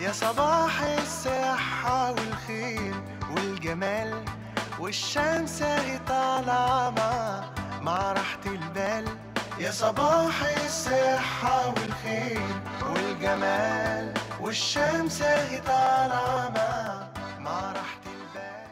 يا صباح الصحة والخير والجمال والشمس اهي طالعة مع مع راحة البال يا صباح الصحة والخير والجمال والشمس اهي طالعة مع مع راحة البال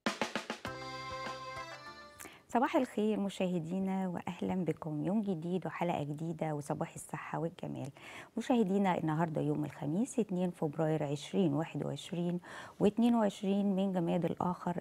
صباح الخير مشاهدينا واهلا بكم يوم جديد وحلقه جديده وصباح الصحه والجمال مشاهدينا النهارده يوم الخميس 2 فبراير 2021 و22 من جماد الاخر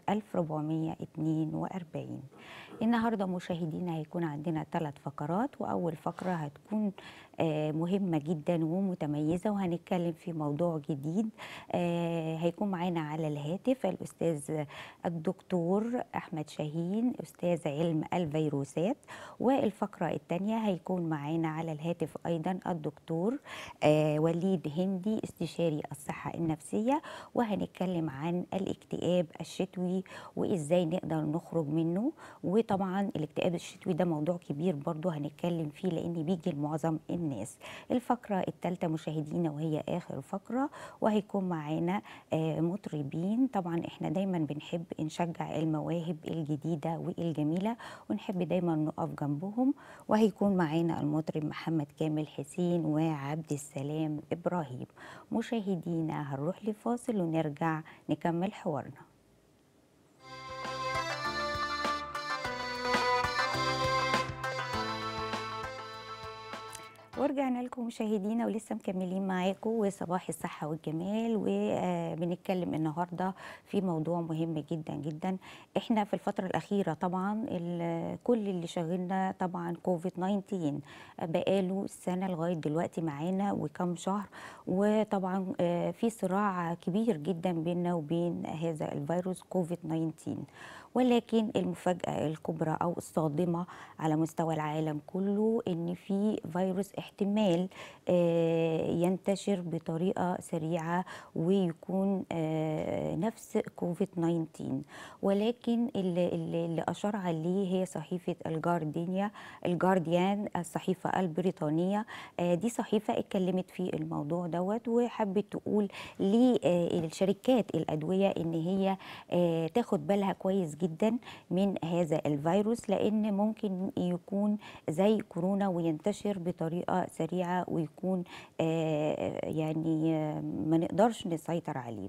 1442 النهارده مشاهدينا هيكون عندنا ثلاث فقرات واول فقره هتكون آه، مهمه جدا ومتميزه وهنتكلم في موضوع جديد آه، هيكون معانا على الهاتف الاستاذ الدكتور احمد شاهين استاذ علم الفيروسات والفقره الثانيه هيكون معانا على الهاتف ايضا الدكتور آه، وليد هندي استشاري الصحه النفسيه وهنتكلم عن الاكتئاب الشتوي وازاي نقدر نخرج منه وطبعا الاكتئاب الشتوي ده موضوع كبير برضو هنتكلم فيه لان بيجي لمعظم الناس الفقره الثالثه مشاهدينا وهي اخر فقره وهيكون معانا آه، مطربين طبعا احنا دايما بنحب نشجع المواهب الجديده والجميله ونحب دايما نقف جنبهم وهيكون معانا المطرب محمد كامل حسين وعبد السلام ابراهيم مشاهدينا هنروح لفاصل ونرجع نكمل حوارنا ورجعنا لكم مشاهدينا ولسه مكملين معاكم وصباح الصحة والجمال وبنتكلم النهاردة في موضوع مهم جدا جدا احنا في الفترة الأخيرة طبعا ال- كل اللي شاغلنا طبعا كوفيد 19 بقاله سنة لغاية دلوقتي معانا وكم شهر وطبعا آه، في صراع كبير جدا بيننا وبين هذا الفيروس كوفيد 19 ولكن المفاجأة الكبرى أو الصادمة على مستوى العالم كله إن في فيروس احتمال آه، ينتشر بطريقة سريعة ويكون آه، نفس كوفيد 19 ولكن اللي, اللي اللي أشار عليه هي صحيفة الجاردينيا الجارديان الصحيفة البريطانية آه، دي صحيفة اتكلمت في الموضوع دوت وحبت تقول للشركات الأدوية إن هي آه، تاخد بالها كويس جدا من هذا الفيروس لأن ممكن يكون زي كورونا وينتشر بطريقة سريعة ويكون آه، يعني آه، ما نقدرش نسيطر عليه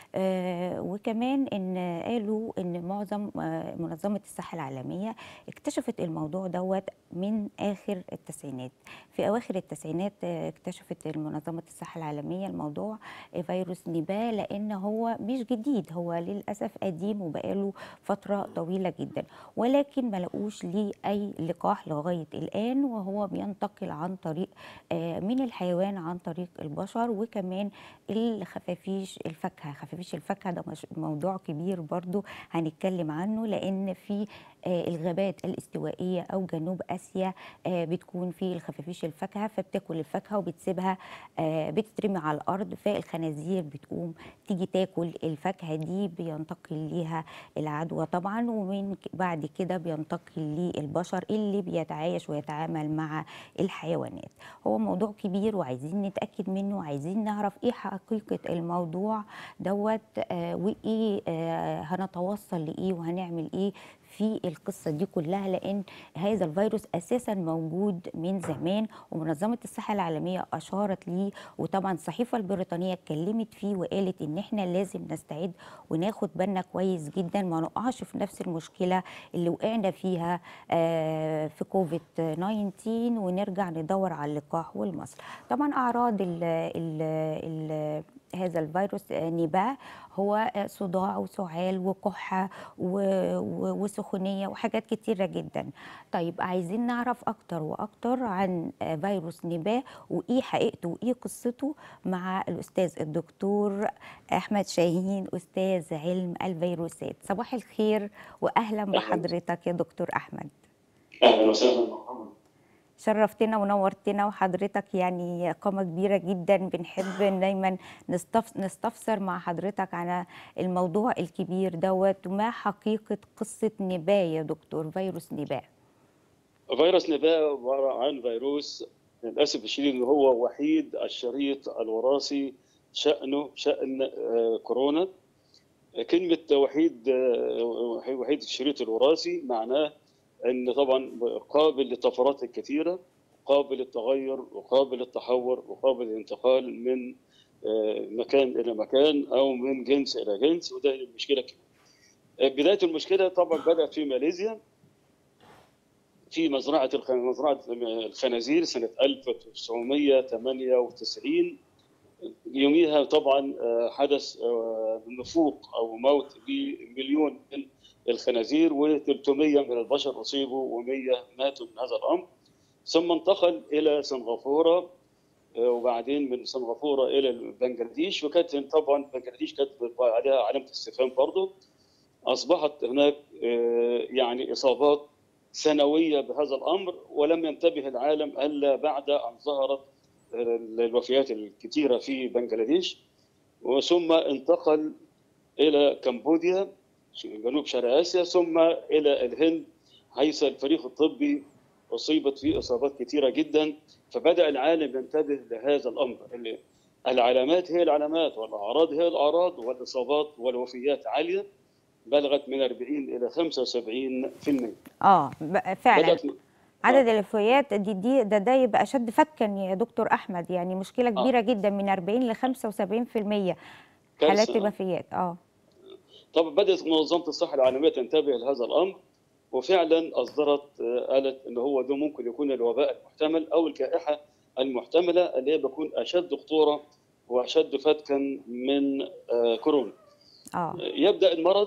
آه، وكمان ان قالوا ان معظم آه، منظمه الصحه العالميه اكتشفت الموضوع دوت من اخر التسعينات في اواخر التسعينات آه، اكتشفت منظمه الصحه العالميه الموضوع آه، فيروس نيباه لان هو مش جديد هو للاسف قديم وبقاله فتره طويله جدا ولكن ما لقوش ليه اي لقاح لغايه الان وهو بينتقل عن طريق آه، من الحيوان عن طريق البشر وكمان الخفافيش الفاكهه خفافيش الفاكهه ده مش- موضوع كبير برضو هنتكلم عنه لان في آه، الغابات الاستوائيه او جنوب اسيا آه، بتكون في الخفافيش الفاكهه فبتاكل الفاكهه وبتسيبها آه، بتترمي على الارض فالخنازير بتقوم تيجي تاكل الفاكهه دي بينتقل ليها العدوى طبعا ومن ك- بعد كده بينتقل للبشر اللي بيتعايش ويتعامل مع الحيوانات هو موضوع كبير وعايزين نتاكد منه وعايزين نعرف ايه حقيقه الموضوع دوت آه، وايه آه، هنتوصل لايه وهنعمل ايه في القصه دي كلها لان هذا الفيروس اساسا موجود من زمان ومنظمه الصحه العالميه اشارت ليه وطبعا الصحيفه البريطانيه اتكلمت فيه وقالت ان احنا لازم نستعد وناخد بالنا كويس جدا ما نقعش في نفس المشكله اللي وقعنا فيها آه، في كوفيد 19 ونرجع ندور على اللقاح والمصل طبعا اعراض ال ال ال هذا الفيروس آه، نباه هو آه، صداع وسعال وكحه و- و- وسخونيه وحاجات كتيره جدا طيب عايزين نعرف اكتر واكتر عن آه، فيروس نباه وايه حقيقته وايه قصته مع الاستاذ الدكتور احمد شاهين استاذ علم الفيروسات صباح الخير واهلا بحضرتك يا دكتور احمد اهلا وسهلا محمد شرفتنا ونورتنا وحضرتك يعني قامة كبيرة جدا بنحب دايما نستف... نستفسر مع حضرتك على الموضوع الكبير دوت وما حقيقة قصة نباه يا دكتور فيروس نباه فيروس نباه عباره عن فيروس للاسف الشديد إنه هو وحيد الشريط الوراثي شأنه شأن آه، كورونا كلمة وحيد آه، وحيد الشريط الوراثي معناه أن طبعا قابل للطفرات الكثيرة قابل للتغير وقابل للتحور وقابل للانتقال من آه، مكان إلى مكان أو من جنس إلى جنس وده المشكلة كده. بداية المشكلة طبعا بدأت في ماليزيا في مزرعة الخ- مزرعة الخنازير سنة 1998 يوميها طبعا آه، حدث آه، نفوق أو موت بمليون من الخنازير و300 من البشر أصيبوا و100 ماتوا من هذا الأمر ثم انتقل إلى سنغافورة آه، وبعدين من سنغافورة إلى بنجلاديش وكانت طبعا بنجلاديش كانت عليها علامة استفهام برضه أصبحت هناك آه، يعني إصابات سنوية بهذا الأمر ولم ينتبه العالم إلا بعد أن ظهرت الوفيات الكثيرة في بنجلاديش وثم انتقل إلى كمبوديا جنوب شرق آسيا ثم إلى الهند حيث الفريق الطبي أصيبت فيه إصابات كثيرة جدا فبدأ العالم ينتبه لهذا الأمر اللي العلامات هي العلامات والأعراض هي الأعراض والإصابات والوفيات عالية بلغت من 40 إلى 75% اه ب- فعلا بدأت عدد الوفيات دي, دي ده ده يبقى اشد فكا يا دكتور احمد يعني مشكله كبيره جدا من 40 ل 75% حالات كارثة. الوفيات اه طبعا بدات منظمه الصحه العالميه تنتبه لهذا الامر وفعلا اصدرت آه، قالت ان هو ده ممكن يكون الوباء المحتمل او الجائحه المحتمله اللي هي بتكون اشد خطوره واشد فتكا من آه، كورونا. اه يبدا المرض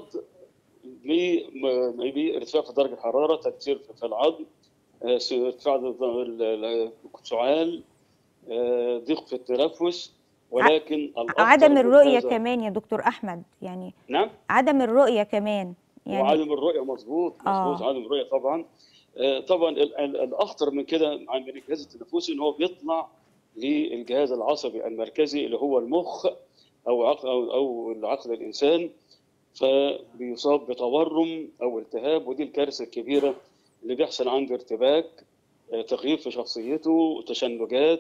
ب- بارتفاع في درجه الحراره، تكسير في العظم، آه، س- ارتفاع ال- ال- السعال، آه، ضيق في التنفس ولكن الأخطر عدم من الرؤيه هذا- كمان يا دكتور احمد يعني نعم عدم الرؤيه كمان يعني وعدم الرؤيه مظبوط آه. مظبوط عدم الرؤيه طبعا آه، طبعا ال- ال- الاخطر من كده عن من الجهاز التنفسي ان هو بيطلع للجهاز العصبي المركزي اللي هو المخ او عقل او, أو العقل الانسان فبيصاب بتورم او التهاب ودي الكارثه الكبيره اللي بيحصل عنده ارتباك آه، تغيير في شخصيته تشنجات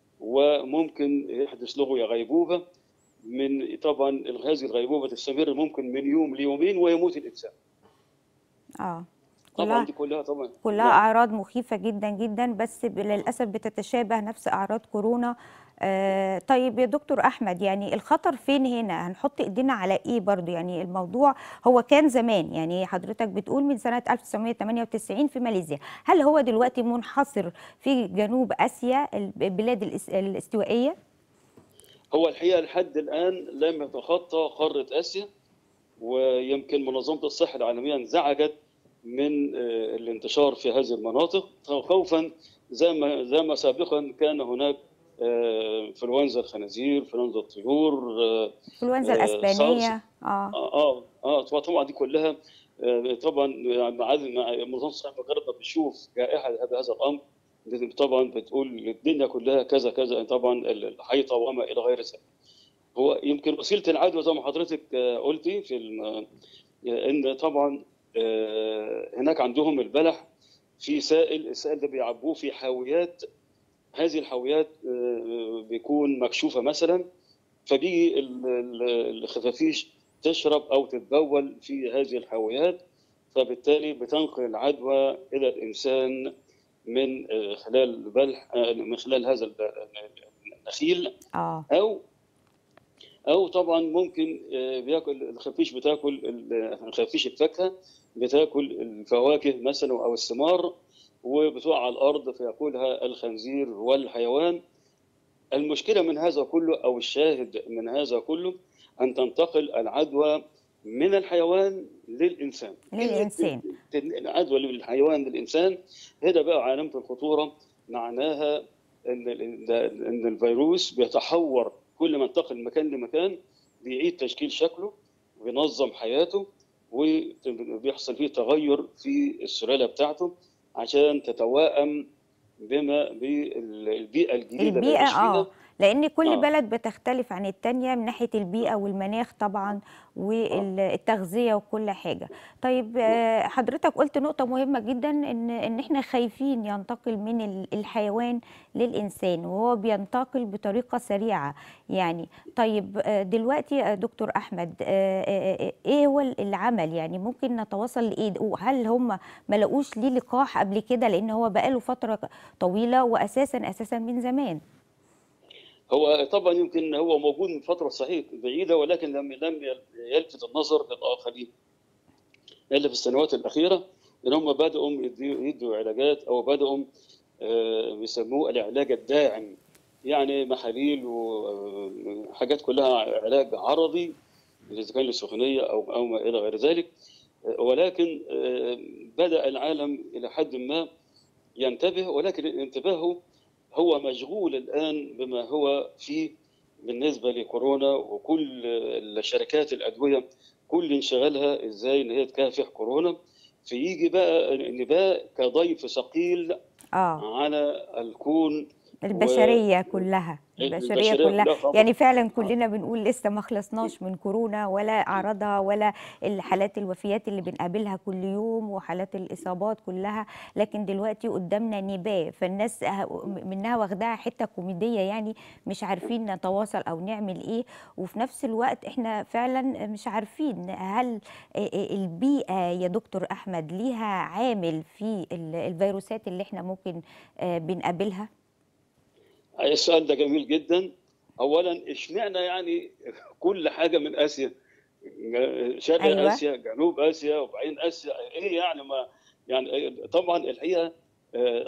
وممكن يحدث له غيبوبه من طبعا هذه الغيبوبه تستمر ممكن من يوم ليومين ويموت الانسان اه طبعا كلها دي كلها طبعا كلها نعم. اعراض مخيفه جدا جدا بس ب- للاسف بتتشابه نفس اعراض كورونا آه طيب يا دكتور احمد يعني الخطر فين هنا هنحط ايدينا على ايه برضو يعني الموضوع هو كان زمان يعني حضرتك بتقول من سنه 1998 في ماليزيا هل هو دلوقتي منحصر في جنوب اسيا البلاد الاس- الاستوائيه هو الحقيقه لحد الان لم يتخطى قاره اسيا ويمكن منظمه الصحه العالميه انزعجت من آه، الانتشار في هذه المناطق خوفا زي ما زي ما سابقا كان هناك آه، انفلونزا الخنازير انفلونزا الطيور آه، انفلونزا آه، الاسبانيه اه اه اه اه طبعا دي كلها آه، طبعا مع مع منظمه الصحه مجرد ما بتشوف جائحه بهذا الامر طبعا بتقول الدنيا كلها كذا كذا طبعا الحيطه وما الى غير ذلك. هو يمكن وسيله العدوى زي ما حضرتك آه، قلتي في الم- ان طبعا آه، هناك عندهم البلح في سائل السائل ده بيعبوه في حاويات هذه الحاويات آه، بيكون مكشوفه مثلا فبيجي ال- ال- الخفافيش تشرب او تتبول في هذه الحاويات فبالتالي بتنقل العدوى الى الانسان من آه، خلال البلح آه، من خلال هذا ال- النخيل اه او او طبعا ممكن آه، بياكل الخفيش بتاكل ال- خفيش الفاكهه بتاكل الفواكه مثلا او الثمار وبتقع على الارض فياكلها الخنزير والحيوان المشكله من هذا كله او الشاهد من هذا كله ان تنتقل العدوى من الحيوان للانسان للإنسان. العدوى من الحيوان للانسان هنا بقى علامه الخطوره معناها ان ال- ان الفيروس بيتحور كل ما انتقل من مكان لمكان بيعيد تشكيل شكله وينظم حياته وبيحصل فيه تغير في السلاله بتاعته عشان تتوائم بما بالبيئه الجديده اللي البيئه عايش فيها. اه لان كل آه. بلد بتختلف عن التانية من ناحيه البيئه والمناخ طبعا والتغذيه وكل حاجه طيب آه، حضرتك قلت نقطه مهمه جدا ان ان احنا خايفين ينتقل من ال- الحيوان للانسان وهو بينتقل بطريقه سريعه يعني طيب آه، دلوقتي يا دكتور احمد آه، آه، آه، ايه هو العمل يعني ممكن نتواصل لايه وهل هم ما لقوش ليه لقاح قبل كده لان هو بقاله فتره طويله واساسا اساسا من زمان هو طبعا يمكن هو موجود من فتره صحيح بعيده ولكن لم لم يلفت النظر للاخرين الا في السنوات الاخيره ان هم بداوا يدوا يدوا علاجات او بداوا آه، بيسموه العلاج الداعم يعني محاليل وحاجات كلها علاج عرضي اذا كان للسخونيه او او ما الى غير ذلك آه، ولكن آه، بدا العالم الى حد ما ينتبه ولكن انتباهه هو مشغول الان بما هو فيه بالنسبه لكورونا وكل الشركات الادويه كل انشغالها ازاي ان هي تكافح كورونا فيجي بقى النباء كضيف ثقيل اه على الكون البشريه كلها البشريه البشرية كلها كلها طبعاً. يعني فعلا كلنا بنقول لسه ما خلصناش من كورونا ولا اعراضها ولا الحالات الوفيات اللي بنقابلها كل يوم وحالات الاصابات كلها لكن دلوقتي قدامنا نباه فالناس ه- منها واخداها حته كوميديه يعني مش عارفين نتواصل او نعمل ايه وفي نفس الوقت احنا فعلا مش عارفين هل البيئه يا دكتور احمد ليها عامل في ال- الفيروسات اللي احنا ممكن آه، بنقابلها السؤال ده جميل جدا اولا اشمعنى يعني كل حاجه من اسيا شرق أيوة. أيوة. اسيا جنوب اسيا وبعدين اسيا ايه يعني ما يعني طبعا الحقيقه آه،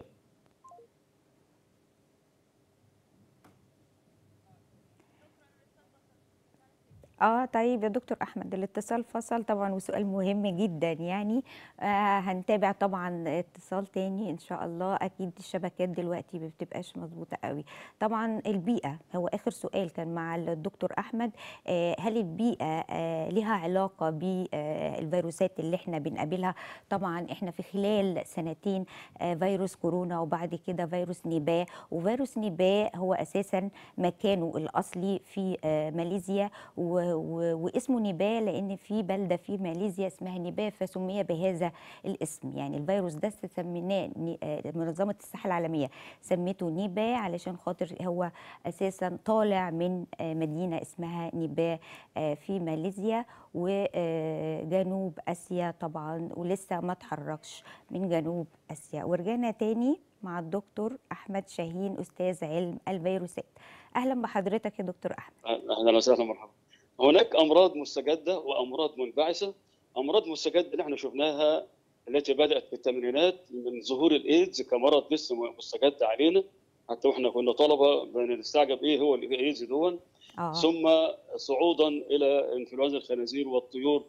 اه طيب يا دكتور احمد الاتصال فصل طبعا وسؤال مهم جدا يعني آه هنتابع طبعا اتصال تاني ان شاء الله اكيد الشبكات دلوقتي ما بتبقاش مظبوطه قوي طبعا البيئه هو اخر سؤال كان مع الدكتور احمد آه هل البيئه آه لها علاقه بالفيروسات اللي احنا بنقابلها طبعا احنا في خلال سنتين آه فيروس كورونا وبعد كده فيروس نيباه وفيروس نيباه هو اساسا مكانه الاصلي في آه ماليزيا و و واسمه نيباه لان في بلده في ماليزيا اسمها نيباه فسمي بهذا الاسم يعني الفيروس ده سميناه ني- آه، منظمه الصحه العالميه سميته نيباه علشان خاطر هو اساسا طالع من آه، مدينه اسمها نيباه آه، في ماليزيا وجنوب اسيا طبعا ولسه ما اتحركش من جنوب اسيا ورجعنا تاني مع الدكتور احمد شاهين استاذ علم الفيروسات اهلا بحضرتك يا دكتور احمد اهلا وسهلا مرحبا هناك امراض مستجده وامراض منبعثه امراض مستجده اللي احنا شفناها التي بدات في الثمانينات من ظهور الايدز كمرض لسه مستجد علينا حتى واحنا كنا طلبه بنستعجب ايه هو الايدز دون اه ثم صعودا الى انفلونزا الخنازير والطيور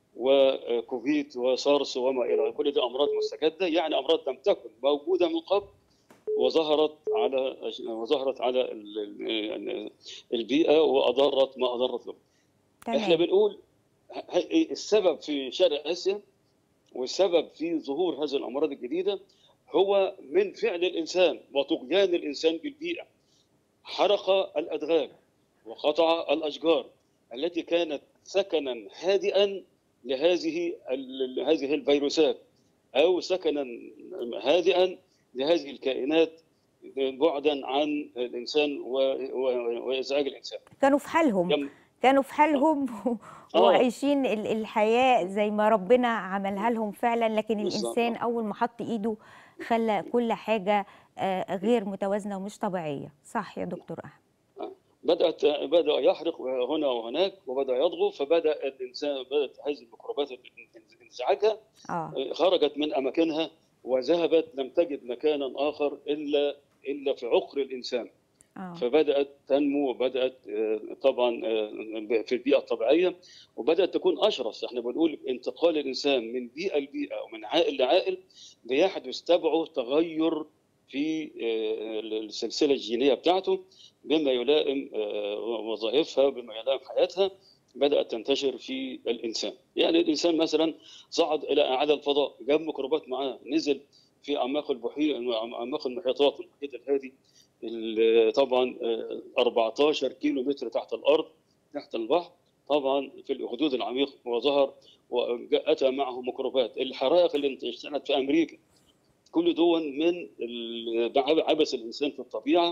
وكوفيد وسارس وما الى كل دي امراض مستجده يعني امراض لم تكن موجوده من قبل وظهرت على وظهرت على ال- ال- البيئه واضرت ما اضرت له. احنا تمام بنقول ه- ه- السبب في شرق اسيا والسبب في ظهور هذه الامراض الجديده هو من فعل الانسان وطغيان الانسان بالبيئه. حرق الادغال وقطع الاشجار التي كانت سكنا هادئا لهذه ال- هذه الفيروسات او سكنا هادئا لهذه الكائنات بعدا عن الانسان و- و- وازعاج الانسان. كانوا في حالهم يم- كانوا في حالهم آه. وعايشين ال- الحياة زي ما ربنا عملها لهم فعلا لكن بالظبط. الإنسان أول ما حط إيده خلى كل حاجة آه، غير متوازنة ومش طبيعية صح يا دكتور أحمد بدات بدا يحرق هنا وهناك وبدا يضغط فبدا الانسان بدات هذه الميكروبات انزعاجها اه خرجت من اماكنها وذهبت لم تجد مكانا اخر الا الا في عقر الانسان اه فبدات تنمو وبدات آه، طبعا آه، في البيئه الطبيعيه وبدات تكون اشرس احنا بنقول انتقال الانسان من بيئه لبيئه ومن عائل لعائل بيحدث تبعه تغير في آه، السلسله الجينيه بتاعته بما يلائم آه، وظائفها بما يلائم حياتها بدات تنتشر في الانسان يعني الانسان مثلا صعد الى اعلى الفضاء جاب ميكروبات معاه نزل في اعماق البحير اعماق المحيطات والمحيط الهادي ال- طبعا آه، 14 كيلو متر تحت الارض تحت البحر طبعا في الحدود العميقه وظهر واتى معه ميكروبات الحرائق اللي اشتعلت في امريكا كل دول من ال- عبث الانسان في الطبيعه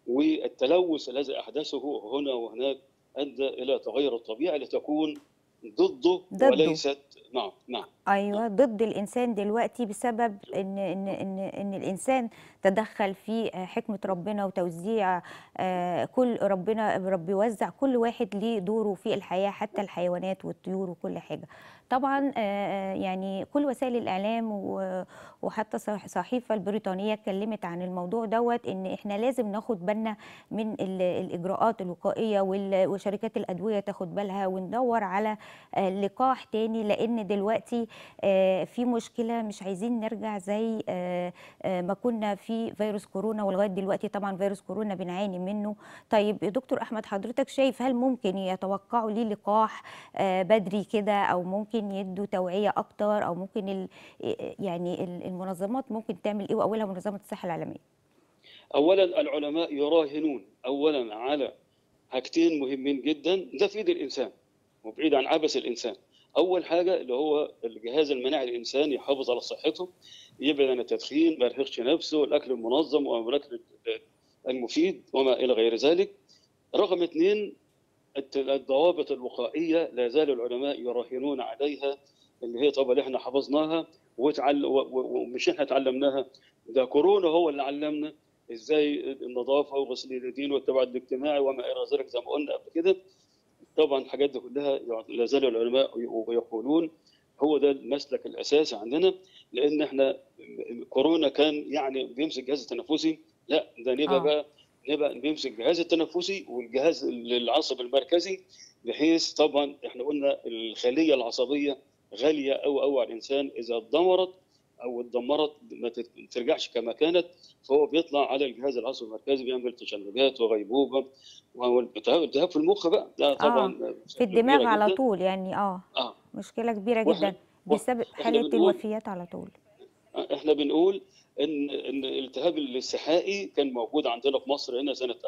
والتلوث الذي احدثه هنا وهناك ادى الى تغير الطبيعه لتكون ضده ضده. وليست نعم نعم ايوه ضد الانسان دلوقتي بسبب ان ان ان ان الانسان تدخل في آه، حكمه ربنا وتوزيع آه، كل ربنا رب يوزع كل واحد ليه دوره في الحياه حتى الحيوانات والطيور وكل حاجه طبعا آه، يعني كل وسائل الاعلام و- وحتى صح- الصحيفه البريطانيه اتكلمت عن الموضوع دوت ان احنا لازم ناخد بالنا من ال- الاجراءات الوقائيه وال- وشركات الادويه تاخد بالها وندور على آه، لقاح تاني لان دلوقتي آه، في مشكله مش عايزين نرجع زي آه، آه، ما كنا في فيروس كورونا ولغايه دلوقتي طبعا فيروس كورونا بنعاني منه طيب يا دكتور احمد حضرتك شايف هل ممكن يتوقعوا ليه لقاح آه، بدري كده او ممكن يدوا توعيه اكتر او ممكن ال- يعني ال- المنظمات ممكن تعمل ايه واولها منظمه الصحه العالميه اولا العلماء يراهنون اولا على حاجتين مهمين جدا ده في ايد الانسان وبعيد عن عبث الانسان اول حاجه اللي هو الجهاز المناعي للانسان يحافظ على صحته يبعد عن التدخين ما يرهقش نفسه الاكل المنظم والاكل المفيد وما الى غير ذلك رقم اثنين الت- الضوابط الوقائيه لا زال العلماء يراهنون عليها اللي هي طبعا احنا حفظناها وتعل... و- و- ومش احنا تعلمناها ده كورونا هو اللي علمنا ازاي النظافه وغسل اليدين والتباعد الاجتماعي وما الى ذلك زي ما قلنا قبل كده طبعا الحاجات دي كلها لا زال العلماء يقولون هو ده المسلك الاساسي عندنا لان احنا كورونا كان يعني بيمسك الجهاز التنفسي لا ده نبقى آه. بقى نبقى بيمسك الجهاز التنفسي والجهاز العصبي المركزي بحيث طبعا احنا قلنا الخليه العصبيه غاليه قوي قوي على الانسان اذا اتدمرت او اتدمرت ما تت- ترجعش كما كانت فهو بيطلع على الجهاز العصبي المركزي بيعمل تشنجات وغيبوبه والتهاب التهاب في المخ بقى ده طبعا في الدماغ كبيرة على جداً. طول يعني اه اه مشكله كبيره وإحنا- جدا وإحنا بسبب إحنا حاله بنقول- الوفيات على طول احنا بنقول ان ان الالتهاب السحائي كان موجود عندنا في مصر هنا سنه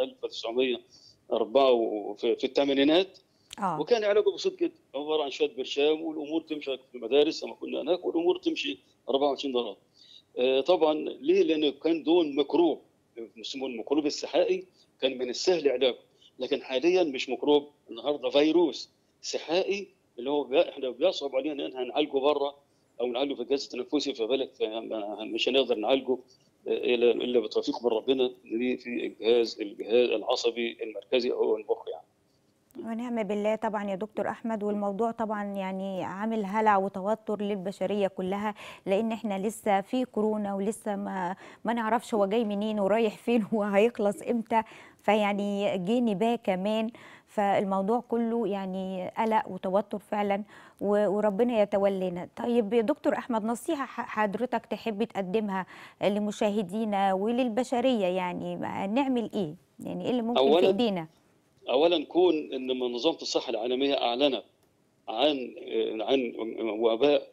1904 في, في الثمانينات اه وكان علاجه بسيط جدا عباره عن شويه برشام والامور تمشي في المدارس لما كنا هناك والامور تمشي 24 درجه. آه، طبعا ليه؟ لان كان دون ميكروب اسمه الميكروب السحائي كان من السهل علاجه لكن حاليا مش ميكروب النهارده فيروس سحائي اللي هو بي- احنا بيصعب علينا ان هنعالجه بره او نعالجه في الجهاز التنفسي فبالك فما- مش هنقدر نعالجه آه، الا الا بتوفيق من ربنا ليه في الجهاز الجهاز العصبي المركزي او المخ يعني. ونعم بالله طبعا يا دكتور احمد والموضوع طبعا يعني عامل هلع وتوتر للبشريه كلها لان احنا لسه في كورونا ولسه ما ما نعرفش هو جاي منين ورايح فين وهيخلص امتى فيعني جه نباه كمان فالموضوع كله يعني قلق وتوتر فعلا و- وربنا يتولانا طيب يا دكتور احمد نصيحه ح- حضرتك تحب تقدمها لمشاهدينا وللبشريه يعني نعمل ايه يعني ايه اللي ممكن في أولاً ايدينا اولا كون ان منظمه الصحه العالميه اعلنت عن عن وباء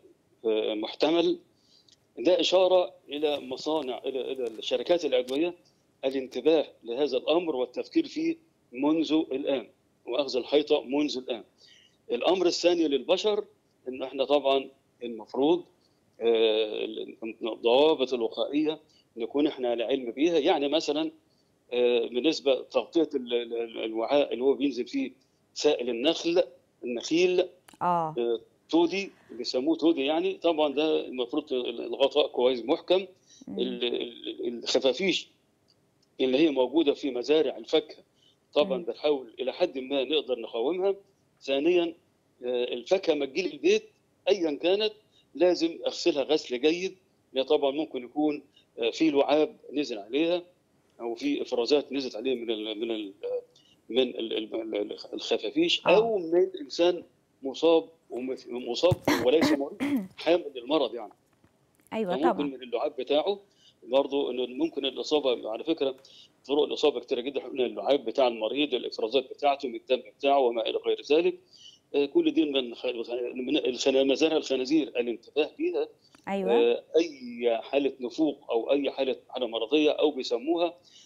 محتمل ده اشاره الى مصانع الى الى شركات الادويه الانتباه لهذا الامر والتفكير فيه منذ الان واخذ الحيطه منذ الان. الامر الثاني للبشر ان احنا طبعا المفروض آه، الضوابط الوقائيه نكون احنا على علم بيها يعني مثلا آه، بالنسبه تغطيه ال- ال- الوعاء اللي هو بينزل فيه سائل النخل النخيل اه آه، تودي بيسموه تودي يعني طبعا ده المفروض الغطاء كويس محكم مم. ال- ال- الخفافيش اللي هي موجوده في مزارع الفاكهه طبعا مم. بنحاول الى حد ما نقدر نقاومها ثانيا آه، الفاكهه ما تجي لي البيت ايا كانت لازم اغسلها غسل جيد لان طبعا ممكن يكون آه، في لعاب نزل عليها او في افرازات نزلت عليها من ال من ال من ال- ال- ال- الخفافيش آه. او من انسان مصاب ومف- مصاب وليس مريض حامل للمرض يعني ايوه فممكن طبعا من اللعاب بتاعه برضه انه ممكن الاصابه على فكره طرق الاصابه كتيره جدا احنا قلنا اللعاب بتاع المريض الافرازات بتاعته من الدم بتاعه وما الى غير ذلك آه، كل دي من خ- من الخنا- مزارع الخنازير الانتباه ليها ايوه آه، اي حاله نفوق او اي حاله حاله مرضيه او بيسموها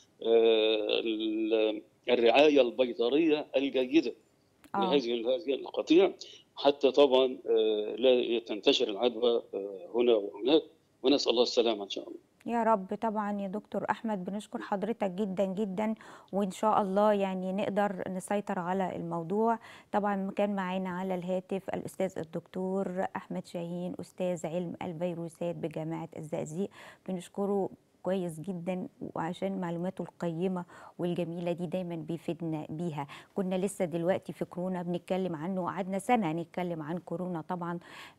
آه، ال- الرعايه البيطريه الجيده اه لهذه هذه القطيع حتى طبعا آه، لا تنتشر العدوى آه، هنا وهناك ونسال الله السلامه ان شاء الله. يا رب طبعا يا دكتور احمد بنشكر حضرتك جدا جدا وان شاء الله يعني نقدر نسيطر على الموضوع طبعا كان معانا على الهاتف الاستاذ الدكتور احمد شاهين استاذ علم الفيروسات بجامعه الزقازيق بنشكره كويس جدا وعشان معلوماته القيمة والجميلة دي دايما بيفيدنا بيها كنا لسه دلوقتي في كورونا بنتكلم عنه وقعدنا سنة نتكلم عن كورونا طبعا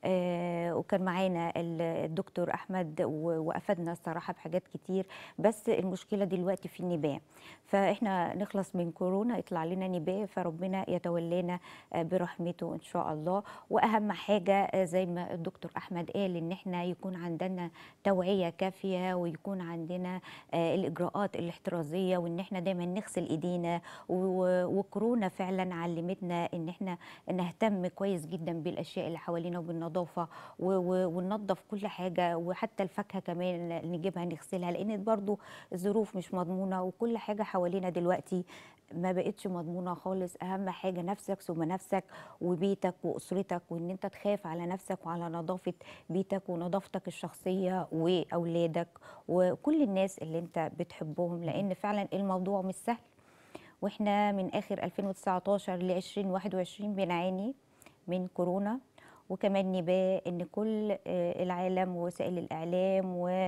آه وكان معانا ال- الدكتور أحمد و- وأفادنا الصراحة بحاجات كتير بس المشكلة دلوقتي في النباة فإحنا نخلص من كورونا يطلع لنا نباة فربنا يتولانا آه، برحمته إن شاء الله وأهم حاجة آه، زي ما الدكتور أحمد قال إن إحنا يكون عندنا توعية كافية ويكون عندنا آه، الإجراءات الاحترازية وإن إحنا دايما نغسل إيدينا و- وكورونا فعلا علمتنا إن إحنا نهتم كويس جدا بالأشياء اللي حوالينا وبالنظافة و- و- وننظف كل حاجة وحتى الفاكهة كمان نجيبها نغسلها لأن برضو الظروف مش مضمونة وكل حاجة حوالينا دلوقتي ما بقتش مضمونة خالص أهم حاجة نفسك ثم نفسك وبيتك وأسرتك وإن أنت تخاف على نفسك وعلى نظافة بيتك ونظافتك الشخصية وأولادك وكل الناس اللي أنت بتحبهم لأن فعلا الموضوع مش سهل واحنا من اخر 2019 ل 2021 بنعاني من كورونا وكمان نباه ان كل آه، العالم ووسائل الاعلام و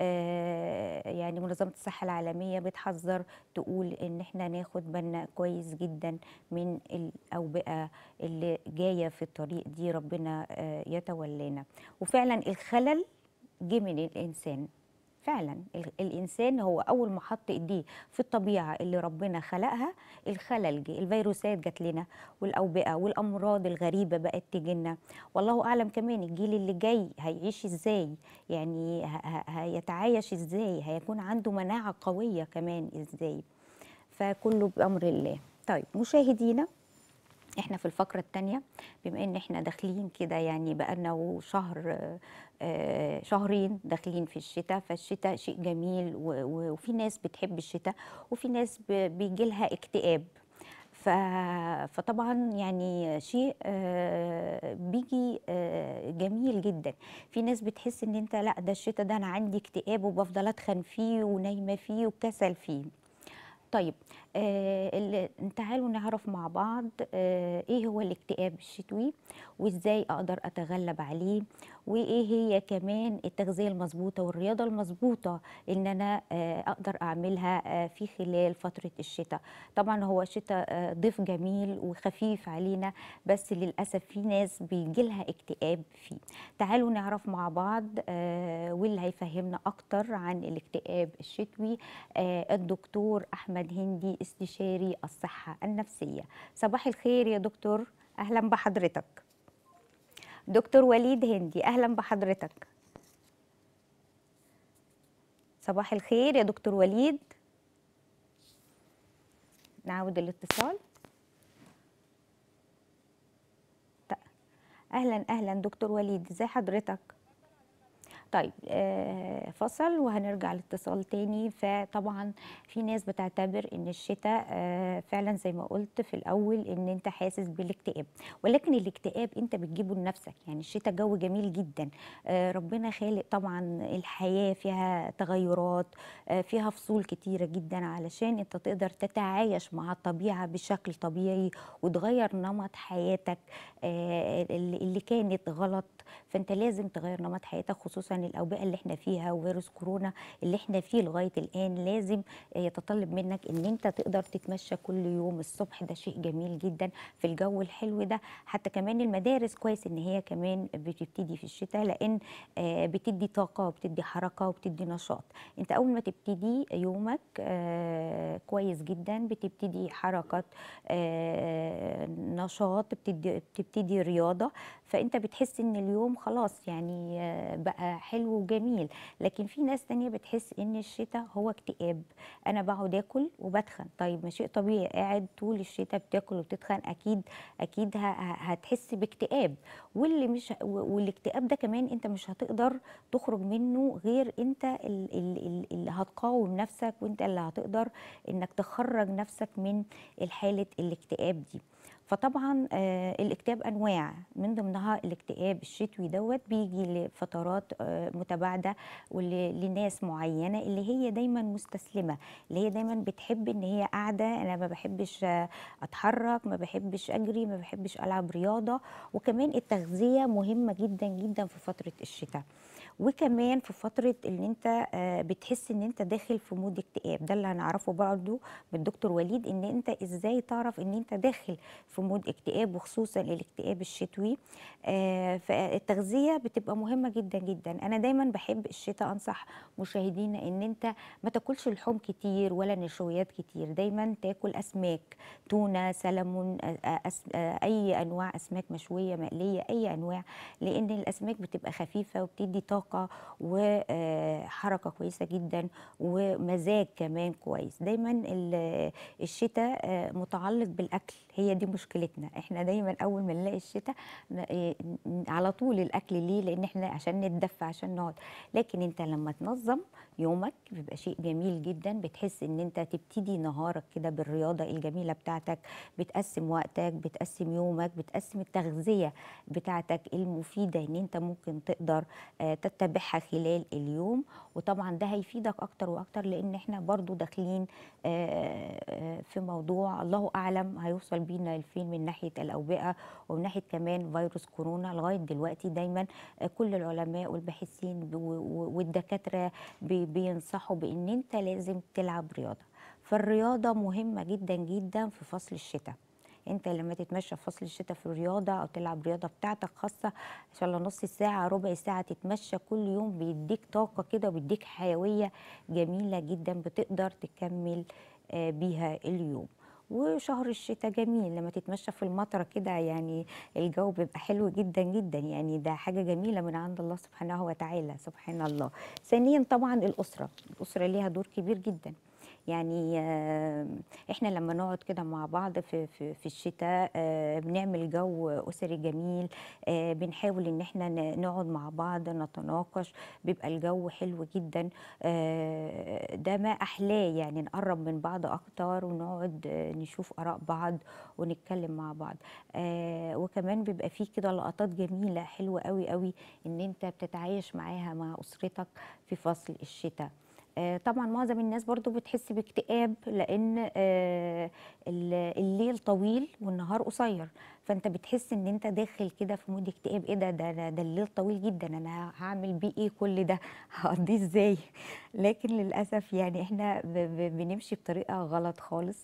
آه، يعني منظمه الصحه العالميه بتحذر تقول ان احنا ناخد بالنا كويس جدا من الاوبئه اللي جايه في الطريق دي ربنا آه، يتولانا وفعلا الخلل جه من الانسان فعلا ال- الانسان هو اول ما حط ايديه في الطبيعه اللي ربنا خلقها الخلل جه الفيروسات جات لنا والاوبئه والامراض الغريبه بقت تجينا والله اعلم كمان الجيل اللي جاي هيعيش ازاي يعني ه- ه- هيتعايش ازاي هيكون عنده مناعه قويه كمان ازاي فكله بامر الله طيب مشاهدينا احنا في الفقرة التانية بما ان احنا داخلين كده يعني بقالنا شهر آه، آه، شهرين داخلين في الشتاء فالشتاء شيء جميل و- و- وفي ناس بتحب الشتاء وفي ناس بيجي لها اكتئاب ف... فطبعا يعني شيء آه، بيجي آه، جميل جدا في ناس بتحس ان انت لا ده الشتاء ده انا عندي اكتئاب وبفضل اتخن فيه ونايمه فيه وكسل فيه طيب آه ال- تعالوا نعرف مع بعض آه ايه هو الاكتئاب الشتوي وازاي اقدر اتغلب عليه وايه هي كمان التغذيه المظبوطه والرياضه المظبوطه ان انا آه اقدر اعملها آه في خلال فتره الشتاء طبعا هو الشتاء آه ضيف جميل وخفيف علينا بس للاسف في ناس بيجيلها اكتئاب فيه تعالوا نعرف مع بعض آه واللي هيفهمنا اكتر عن الاكتئاب الشتوي آه الدكتور احمد هندي استشاري الصحه النفسيه صباح الخير يا دكتور اهلا بحضرتك دكتور وليد هندي اهلا بحضرتك صباح الخير يا دكتور وليد نعود الاتصال ط- اهلا اهلا دكتور وليد ازي حضرتك طيب آه، فصل وهنرجع لاتصال تاني فطبعا في ناس بتعتبر ان الشتاء آه، فعلا زي ما قلت في الاول ان انت حاسس بالاكتئاب ولكن الاكتئاب انت بتجيبه لنفسك يعني الشتاء جو جميل جدا آه، ربنا خالق طبعا الحياة فيها تغيرات آه، فيها فصول كتيرة جدا علشان انت تقدر تتعايش مع الطبيعة بشكل طبيعي وتغير نمط حياتك آه، اللي اللي كانت غلط فانت لازم تغير نمط حياتك خصوصا الاوبئه اللي احنا فيها وفيروس كورونا اللي احنا فيه لغايه الان لازم يتطلب منك ان انت تقدر تتمشى كل يوم الصبح ده شيء جميل جدا في الجو الحلو ده حتى كمان المدارس كويس ان هي كمان بتبتدي في الشتاء لان آه، بتدي طاقه وبتدي حركه وبتدي نشاط انت اول ما تبتدي يومك آه، كويس جدا بتبتدي حركه آه، نشاط بتدي بتبتدي رياضه فانت بتحس ان اليوم خلاص يعني آه، بقى حلو وجميل لكن في ناس تانية بتحس ان الشتاء هو اكتئاب انا بقعد اكل وبتخن طيب ما شيء طبيعي قاعد طول الشتاء بتاكل وبتتخن اكيد اكيد ه- ه- هتحس باكتئاب واللي مش والاكتئاب ده كمان انت مش هتقدر تخرج منه غير انت ال- ال- ال- اللي هتقاوم نفسك وانت اللي هتقدر انك تخرج نفسك من الحالة الاكتئاب دي فطبعا آه، الاكتئاب انواع من ضمنها الاكتئاب الشتوي دوت بيجي لفترات آه، متباعده ولناس معينه اللي هي دايما مستسلمه اللي هي دايما بتحب ان هي قاعده انا ما بحبش آه، اتحرك ما بحبش اجري ما بحبش العب رياضه وكمان التغذيه مهمه جدا جدا في فتره الشتاء وكمان في فتره ان انت آه، بتحس ان انت داخل في مود اكتئاب ده اللي هنعرفه برضه من الدكتور وليد ان انت ازاي تعرف ان انت داخل في مود اكتئاب وخصوصا الاكتئاب الشتوي آه، فالتغذيه بتبقى مهمه جدا جدا انا دايما بحب الشتاء انصح مشاهدينا ان انت ما تاكلش لحوم كتير ولا نشويات كتير دايما تاكل اسماك تونه سلمون آه، آه، أس- آه، اي انواع اسماك مشويه مقليه اي انواع لان الاسماك بتبقى خفيفه وبتدي طاقه وحركه كويسه جدا ومزاج كمان كويس دايما ال- الشتاء آه، متعلق بالاكل هي دي مشكلتنا احنا دايما اول ما نلاقي الشتاء ن- إيه، ن- على طول الاكل ليه لان احنا عشان نتدفى عشان نقعد لكن انت لما تنظم يومك بيبقى شيء جميل جدا بتحس ان انت تبتدي نهارك كده بالرياضه الجميله بتاعتك بتقسم وقتك بتقسم يومك بتقسم التغذيه بتاعتك المفيده ان انت ممكن تقدر آه، تتبعها خلال اليوم وطبعا ده هيفيدك اكتر واكتر لان احنا برضو داخلين آه، آه، في موضوع الله اعلم هيوصل بينا لفين من ناحيه الاوبئه ومن ناحيه كمان فيروس كورونا لغايه دلوقتي دايما آه، كل العلماء والباحثين ب- و- و- والدكاتره بي- بينصحوا بان انت لازم تلعب رياضه فالرياضه مهمه جدا جدا في فصل الشتاء انت لما تتمشى في فصل الشتاء في الرياضه او تلعب رياضه بتاعتك خاصه ان شاء الله نص ساعه ربع ساعه تتمشى كل يوم بيديك طاقه كده وبيديك حيويه جميله جدا بتقدر تكمل آه، بيها اليوم وشهر الشتاء جميل لما تتمشى في المطره كده يعني الجو بيبقى حلو جدا جدا يعني ده حاجه جميله من عند الله سبحانه وتعالى سبحان الله ثانيا طبعا الاسره الاسره ليها دور كبير جدا يعني آه، احنا لما نقعد كده مع بعض في في, في الشتاء آه، بنعمل جو اسري جميل آه، بنحاول ان احنا ن- نقعد مع بعض نتناقش بيبقى الجو حلو جدا آه، ده ما احلاه يعني نقرب من بعض اكتر ونقعد آه، نشوف اراء بعض ونتكلم مع بعض آه، وكمان بيبقى فيه كده لقطات جميله حلوه قوي قوي ان انت بتتعايش معاها مع اسرتك في فصل الشتاء آه، طبعا معظم الناس برضو بتحس باكتئاب لان آه، ال- الليل طويل والنهار قصير فانت بتحس ان انت داخل كده في مود اكتئاب ايه ده ده ده, ده الليل طويل جدا انا هعمل بيه ايه كل ده هقضيه ازاي لكن للاسف يعني احنا ب- ب- بنمشي بطريقه غلط خالص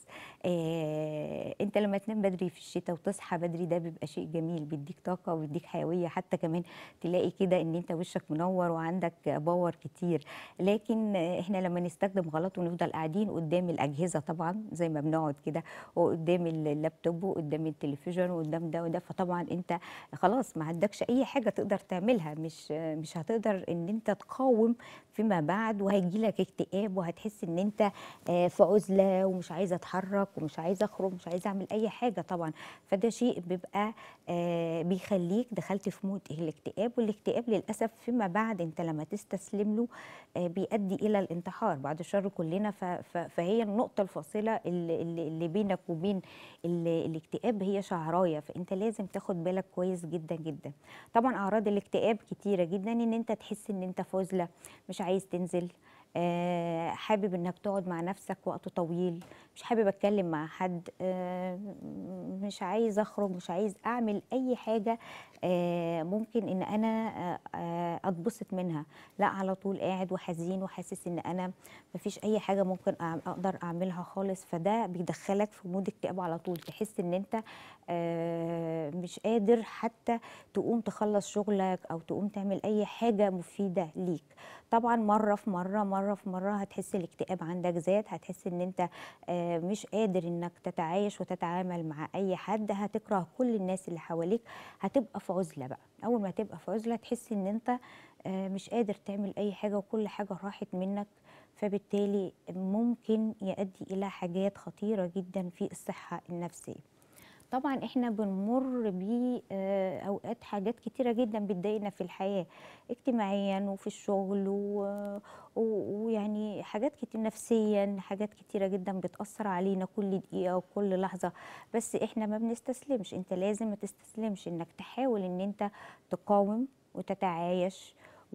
آه انت لما تنام بدري في الشتاء وتصحى بدري ده بيبقى شيء جميل بيديك طاقه وبيديك حيويه حتى كمان تلاقي كده ان انت وشك منور وعندك باور كتير لكن آه، احنا لما نستخدم غلط ونفضل قاعدين قدام الاجهزه طبعا زي ما بنقعد كده وقدام اللابتوب وقدام التلفزيون وقدام ده وده فطبعا انت خلاص ما عندكش اي حاجه تقدر تعملها مش مش هتقدر ان انت تقاوم فيما بعد وهيجي لك اكتئاب وهتحس ان انت آه، في عزله ومش عايزه اتحرك ومش عايزه اخرج مش عايزه اعمل اي حاجه طبعا فده شيء بيبقى آه، بيخليك دخلت في مود الاكتئاب والاكتئاب للاسف فيما بعد انت لما تستسلم له آه، بيؤدي الى الانتحار بعد الشر كلنا ف- ف- فهي النقطه الفاصله اللي, اللي اللي بينك وبين ال- الاكتئاب هي شعرايه فانت لازم تاخد بالك كويس جدا جدا طبعا اعراض الاكتئاب كتيره جدا ان انت تحس ان انت في عزله مش عايز تنزل آه، حابب انك تقعد مع نفسك وقت طويل مش حابب اتكلم مع حد آه، مش عايز اخرج مش عايز اعمل اي حاجه آه، ممكن ان انا آه، آه، اتبسط منها لا على طول قاعد وحزين وحاسس ان انا مفيش اي حاجه ممكن أع- اقدر اعملها خالص فده بيدخلك في مود اكتئاب على طول تحس ان انت آه، مش قادر حتى تقوم تخلص شغلك او تقوم تعمل اي حاجه مفيده ليك طبعا مره في مره مره في مره هتحس الاكتئاب عندك زاد هتحس ان انت آه، مش قادر انك تتعايش وتتعامل مع اي حد هتكره كل الناس اللي حواليك هتبقى في عزله بقى اول ما تبقى في عزله تحس ان انت آه، مش قادر تعمل اي حاجه وكل حاجه راحت منك فبالتالي ممكن يؤدي الى حاجات خطيره جدا في الصحه النفسيه طبعا احنا بنمر باوقات حاجات كتيره جدا بتضايقنا في الحياه اجتماعيا وفي الشغل و- و- ويعني حاجات كتير نفسيا حاجات كتيره جدا بتاثر علينا كل دقيقه وكل لحظه بس احنا ما بنستسلمش انت لازم ما تستسلمش انك تحاول ان انت تقاوم وتتعايش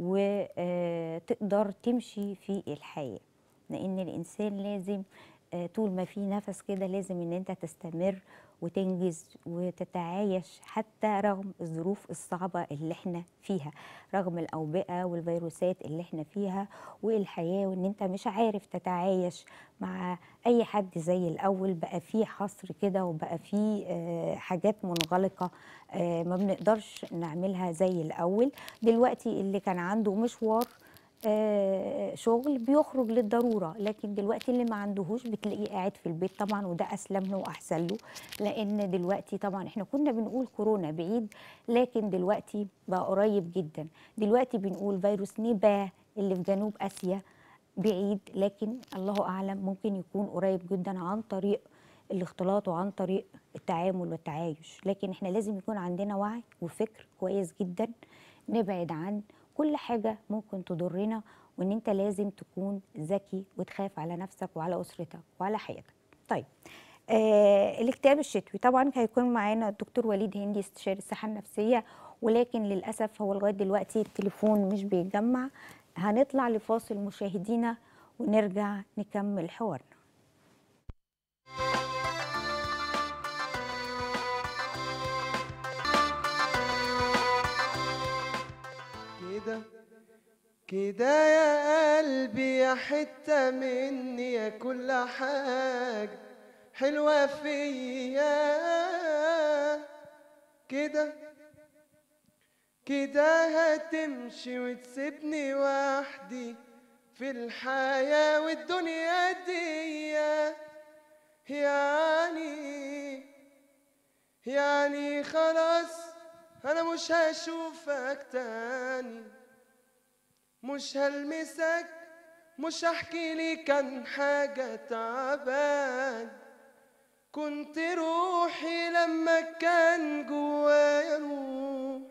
وتقدر تمشي في الحياه لان الانسان لازم آه، طول ما في نفس كده لازم ان انت تستمر وتنجز وتتعايش حتى رغم الظروف الصعبة اللي احنا فيها رغم الأوبئة والفيروسات اللي احنا فيها والحياة وان انت مش عارف تتعايش مع أي حد زي الأول بقى فيه حصر كده وبقى فيه آه، حاجات منغلقة آه، ما بنقدرش نعملها زي الأول دلوقتي اللي كان عنده مشوار آه، شغل بيخرج للضروره لكن دلوقتي اللي ما عندهوش بتلاقيه قاعد في البيت طبعا وده اسلم له واحسن له لان دلوقتي طبعا احنا كنا بنقول كورونا بعيد لكن دلوقتي بقى قريب جدا دلوقتي بنقول فيروس نيباه اللي في جنوب اسيا بعيد لكن الله اعلم ممكن يكون قريب جدا عن طريق الاختلاط وعن طريق التعامل والتعايش لكن احنا لازم يكون عندنا وعي وفكر كويس جدا نبعد عن كل حاجة ممكن تضرنا وان انت لازم تكون ذكي وتخاف على نفسك وعلى اسرتك وعلى حياتك طيب آه الاكتئاب الشتوي طبعا هيكون معانا الدكتور وليد هندي استشاري الصحة النفسية ولكن للأسف هو لغاية دلوقتي التليفون مش بيجمع هنطلع لفاصل مشاهدينا ونرجع نكمل حوارنا كده كده يا قلبي يا حتة مني يا كل حاجة حلوة فيا كده كده هتمشي وتسيبني وحدي في الحياة والدنيا دي يعني يعني خلاص انا مش هشوفك تاني مش هلمسك مش هحكي لك عن حاجة تعبان كنت روحي لما كان جوايا روح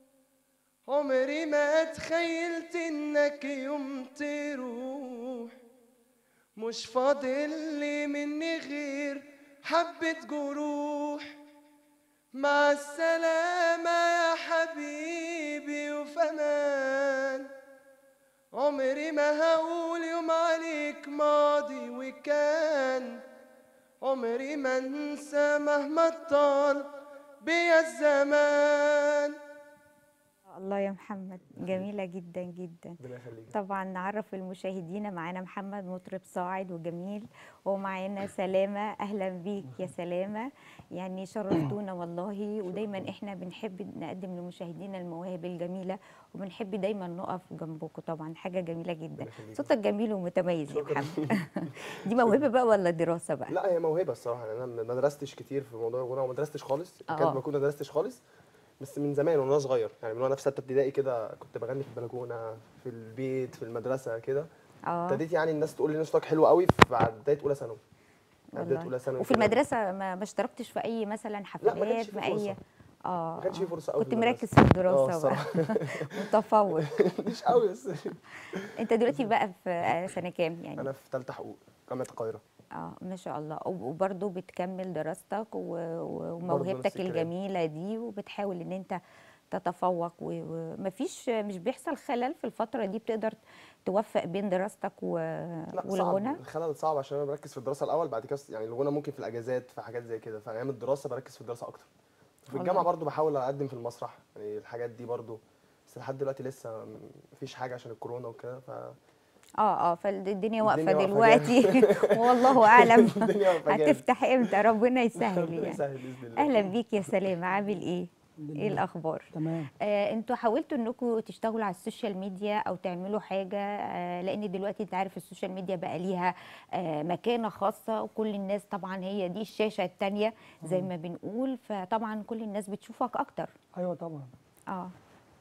عمري ما تخيلت انك يوم تروح مش فاضل لي مني غير حبة جروح مع السلامة يا حبيبي وفمان عمري ما هقول يوم عليك ماضي وكان عمري ما انسى مهما طال بيا الزمان الله يا محمد جميلة جدا جدا ربنا يخليك طبعا نعرف المشاهدين معانا محمد مطرب صاعد وجميل ومعانا سلامة أهلا بيك يا سلامة يعني شرفتونا والله ودايما احنا بنحب نقدم لمشاهدينا المواهب الجميلة وبنحب دايما نقف جنبكم طبعا حاجة جميلة جدا ربنا يخليك. صوتك جميل ومتميز يا شكراً. محمد دي موهبة بقى ولا دراسة بقى؟ لا هي موهبه الصراحه يعني انا ما درستش كتير في موضوع الغنى وما درستش خالص آه. كانت ما كنت درستش خالص بس من زمان وانا صغير يعني من وانا في سته ابتدائي كده كنت بغني في البلكونه في البيت في المدرسه كده اه ابتديت يعني الناس تقول لي ان صوتك حلو قوي في بعد بداية اولى ثانوي بعد بداية والله. اولى ثانوي وفي كده. المدرسة ما ما اشتركتش في أي مثلا لا ما حفلات كانش في ما أي فرصه اه ما كانش في آه. فرصه قوي كنت مركز في اه الدراسة بقى الصراحه متفوق مش قوي بس انت دلوقتي بقى في سنة كام يعني؟ انا في ثالثه حقوق جامعه القاهره اه ما شاء الله وب- وبرضه بتكمل دراستك و- و- نفس وموهبتك الكلام. الجميلة دي وبتحاول ان انت تتفوق و- ومفيش مش بيحصل خلل في الفترة دي بتقدر توفق بين دراستك و... لا والغنى صعب الخلل صعب عشان انا بركز في الدراسه الاول بعد كده يعني الغنى ممكن في الاجازات في حاجات زي كده فايام الدراسه بركز في الدراسه اكتر في والله. الجامعه برضو بحاول اقدم في المسرح يعني الحاجات دي برضو بس لحد دلوقتي لسه مفيش حاجه عشان الكورونا وكده ف اه اه فالدنيا واقفة الدنيا واقفة دلوقتي والله اعلم الدنيا واقفة جامد. هتفتح امتى ربنا يسهل ربنا يعني يسهل باذن الله اهلا بيك يا سلام عامل ايه؟ ايه الاخبار؟ تمام آه، انتوا حاولتوا انكم تشتغلوا على السوشيال ميديا او تعملوا حاجه آه، لان دلوقتي انت عارف السوشيال ميديا بقى ليها آه، مكانه خاصه وكل الناس طبعا هي دي الشاشه التانية زي ما بنقول فطبعا كل الناس بتشوفك اكتر ايوه طبعا اه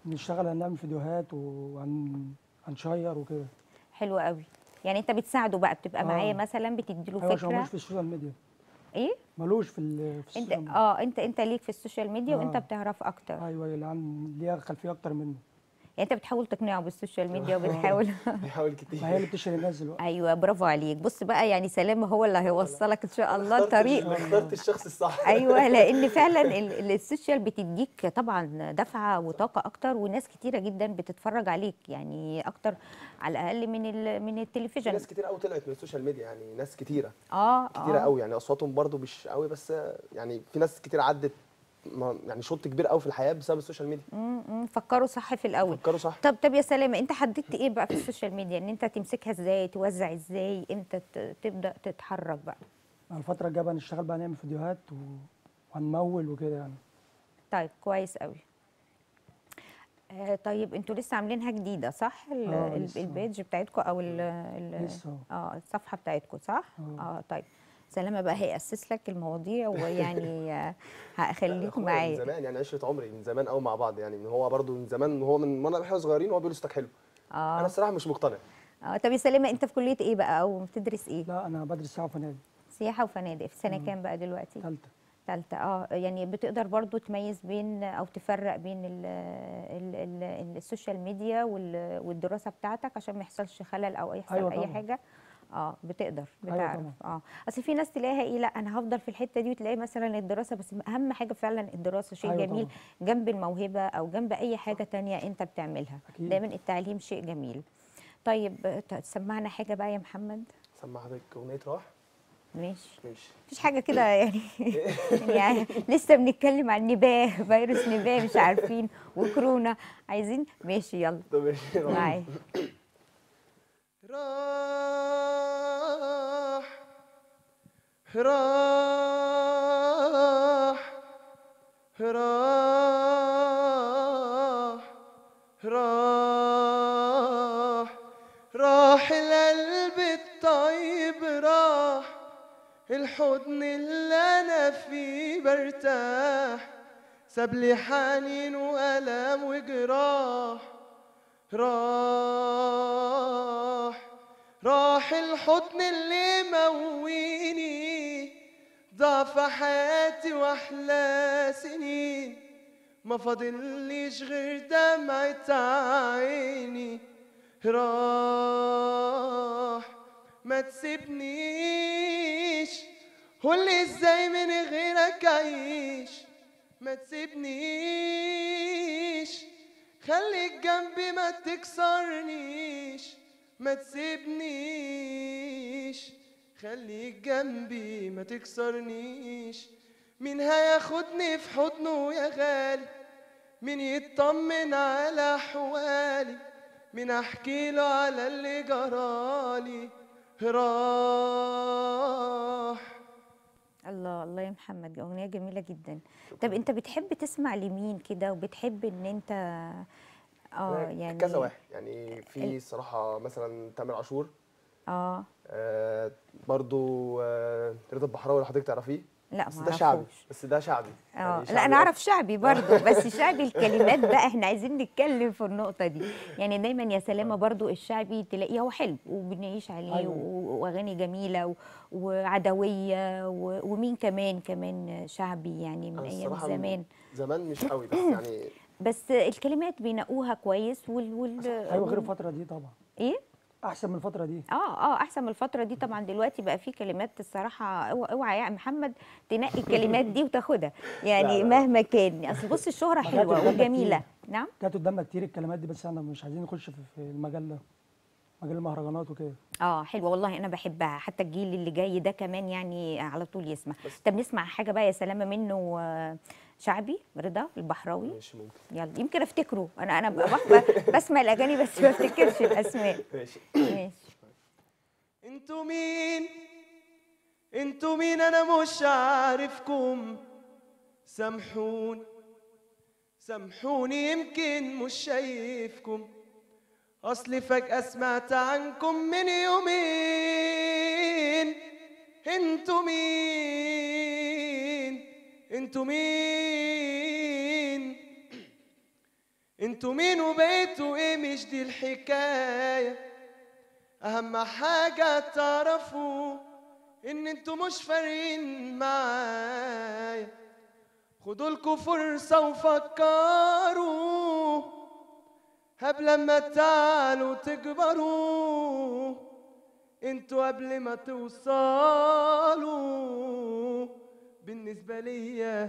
نشتغل هنعمل فيديوهات وهن هنشير وكده حلو قوي يعني انت بتساعده بقى بتبقى آه. معاه مثلا بتديله ايوه عشان فكره ملوش في السوشيال ميديا ايه ملوش في ال- في انت السوشيال ميديا اه انت انت ليك في السوشيال ميديا وانت آه. بتعرف اكتر ايوه اللي عن ليها خلفيه اكتر منه يعني انت بتحاول تقنعه بالسوشيال ميديا وبتحاول بيحاول كتير ما هي اللي بتشهر الناس دلوقتي ايوه برافو عليك بص بقى يعني سلامه هو اللي هيوصلك ان شاء الله اخترت الطريق ال- اخترت الشخص الصح ايوه لان فعلا ال- ال- السوشيال بتديك طبعا دفعه وطاقه اكتر وناس كتيره جدا بتتفرج عليك يعني اكتر على الاقل من ال- من في التلفزيون ناس كتير قوي طلعت من السوشيال ميديا يعني ناس كتيره اه كتيره اه قوي يعني اصواتهم برضو مش قوي بس يعني في ناس كتير عدت ما- يعني شوط كبير قوي في الحياه بسبب السوشيال ميديا مم، مم، فكروا صح في الاول فكروا صح طب طب يا سلامه انت حددت ايه بقى في السوشيال ميديا ان انت تمسكها ازاي توزع ازاي امتى ت- تبدا تتحرك بقى مع الفتره الجايه بقى نشتغل بقى نعمل فيديوهات و... وهنمول وكده يعني طيب كويس قوي آه طيب انتوا لسه عاملينها جديده صح ال- آه، ال- لسه. البيج بتاعتكم او ال ال لسه اه الصفحه بتاعتكم صح آه. اه طيب سلامه بقى هيأسس لك المواضيع ويعني آه، لا، هخليك أخويا من معايا زمان يعني عشره عمري من زمان قوي مع بعض يعني من هو برضو من زمان هو من وانا احنا صغيرين هو بيقول صوتك حلو انا اه الصراحه مش مقتنع اه طب يا سلامه انت في كليه ايه بقى او بتدرس ايه لا انا بدرس ساعه فنادق سياحه وفنادق في سنه كام بقى دلوقتي ثالثه ثالثة اه يعني بتقدر برضو تميز بين او تفرق بين ال ال ال السوشيال ميديا وال- والدراسة بتاعتك عشان ما يحصلش خلل او يحصل أيوة اي طبعاً. حاجة اه بتقدر أيوة بتعرف طبعاً. اه اصل في ناس تلاقيها ايه لا انا هفضل في الحتة دي وتلاقي مثلا الدراسة بس اهم حاجة فعلا الدراسة شيء أيوة جميل جنب الموهبة او جنب اي حاجة تانية انت بتعملها أكيد. دايما التعليم شيء جميل طيب آه، تسمعنا حاجة بقى يا محمد سمع حضرتك اغنيه راح ماشي ماشي مفيش حاجه كده يعني يعني لسه بنتكلم عن نباه فيروس نباه مش عارفين وكورونا عايزين ماشي يلا طب ماشي راح. معايا راح راح راح راح راح القلب الطيب راح الحضن اللي انا فيه برتاح ساب لي حنين والام وجراح راح راح الحضن اللي مويني ضعف حياتي واحلى سنين ما فاضليش غير دمعة عيني راح ما تسيبنيش قولي ازاي من غيرك اعيش ما تسيبنيش خليك جنبي ما تكسرنيش ما تسيبنيش خليك جنبي ما تكسرنيش مين هياخدني في حضنه يا غالي مين يطمن على احوالي مين احكي له على اللي جرالي راح الله الله يا محمد اغنيه جميله جدا طب انت بتحب تسمع لمين كده وبتحب ان انت اه يعني كذا واحد يعني في الصراحه مثلا تامر عاشور اه آه برضو آه رضا البحراوي لو حضرتك تعرفيه لا بس ما ده شعبي اعرفوش بس ده شعبي اه يعني لا شعبي انا اعرف أكتر. شعبي برضو بس شعبي الكلمات بقى احنا عايزين نتكلم في النقطه دي يعني دايما يا سلامه برضو الشعبي تلاقيه هو حلو وبنعيش عليه أيوة. و- واغاني جميله و- وعدويه و- ومين كمان كمان شعبي يعني من أنا ايام الصراحة زمان زمان مش قوي بس يعني بس الكلمات بينقوها كويس وال, وال... ايوه غير وال... الفتره دي طبعا ايه احسن من الفتره دي اه اه احسن من الفتره دي طبعا دلوقتي بقى في كلمات الصراحه اوعى اوعى يا محمد تنقي الكلمات دي وتاخدها يعني لا، لا. مهما كان اصل بص الشهره ما حلوه جاتش قدامنا وجميله كتير. نعم جت قدامنا كتير الكلمات دي بس احنا مش عايزين نخش في في المجال ده مجال المهرجانات وكده اه حلوه والله انا بحبها حتى الجيل اللي جاي ده كمان يعني على طول يسمع طب نسمع حاجه بقى يا سلامه منه آه، شعبي رضا البحراوي مش ممكن يلا يمكن افتكره انا انا ب- ب- بسمع الاغاني بس ما افتكرش الاسماء ماشي ماشي انتوا مين انتوا مين انا مش عارفكم سامحوني سامحوني يمكن مش شايفكم اصلي فجأة سمعت عنكم من يومين انتوا مين انتوا مين انتوا مين وبقيتوا ايه مش دي الحكاية اهم حاجة تعرفوا ان انتوا مش فارقين معايا خدوا لكم فرصة وفكروا قبل ما تعلوا تكبروا انتوا قبل ما توصلوا بالنسبة ليا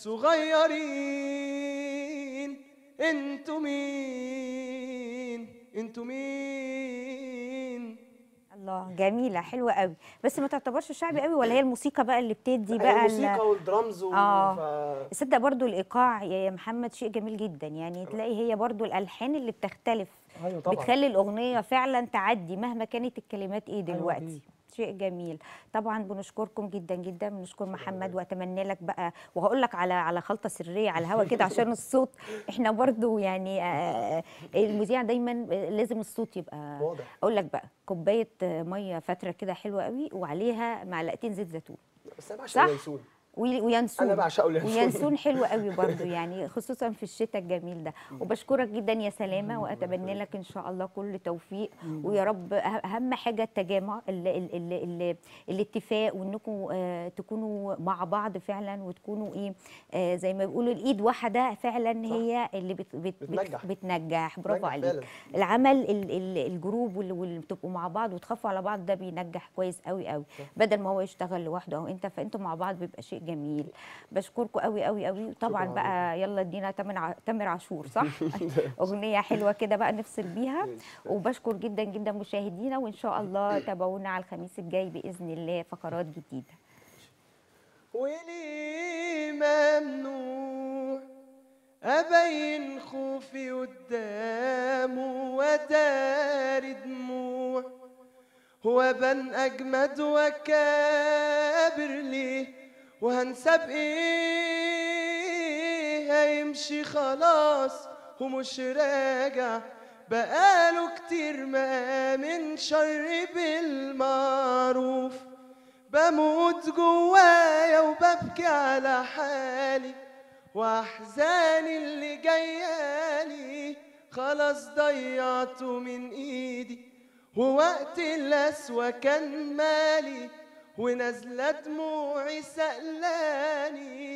صغيرين انتوا مين انتوا مين الله جميله حلوه قوي بس ما تعتبرش شعبي قوي ولا هي الموسيقى بقى اللي بتدي بقى ال- الموسيقى والدرامز و... آه. ف... تصدق برضو الايقاع يا محمد شيء جميل جدا يعني تلاقي هي برضو الالحان اللي بتختلف ايوه طبعا بتخلي الاغنيه فعلا تعدي مهما كانت الكلمات ايه دلوقتي أكيد. شيء جميل طبعا بنشكركم جدا جدا بنشكر محمد واتمنى لك بقى وهقول لك على على خلطه سريه على الهوا كده عشان الصوت احنا برضو يعني آه، المذيع دايما لازم الصوت يبقى واضح. اقول لك بقى كوبايه ميه فتره كده حلوه قوي وعليها معلقتين زيت زيتون بس انا بعشق صح؟ اليانسون وي- وينسون أنا بعشقه اليانسون. وينسون حلو قوي برضو يعني خصوصا في الشتاء الجميل ده وبشكرك جدا يا سلامه واتمنى لك ان شاء الله كل توفيق ويا رب أه- اهم حاجه التجامع ال ال ال ال الاتفاق وانكم آه تكونوا مع بعض فعلا وتكونوا ايه آه زي ما بيقولوا الايد واحده فعلا هي اللي بت بت بتنجح. بت بتنجح برافو بتنجح عليك فعلاً. العمل ال ال الجروب واللي واللي بتبقوا مع بعض وتخافوا على بعض ده بينجح كويس قوي قوي بدل ما هو يشتغل لوحده او انت فانتوا مع بعض بيبقى شيء جميل بشكركم قوي قوي قوي طبعا شكراً بقى يلا ادينا تامر ع- تامر عاشور صح اغنيه حلوه كده بقى نفصل بيها وبشكر جدا جدا مشاهدينا وان شاء الله تابعونا على الخميس الجاي باذن الله فقرات جديده وليه ممنوع أبين خوفي قدامه ودار دموع هو بن أجمد وكابر ليه وهنساب إيه هيمشي خلاص ومش راجع بقاله كتير ما من شر بالمعروف بموت جوايا وببكي على حالي واحزاني اللي جايالي خلاص ضيعته من ايدي ووقت القسوة كان مالي ونازلة دموعي سألاني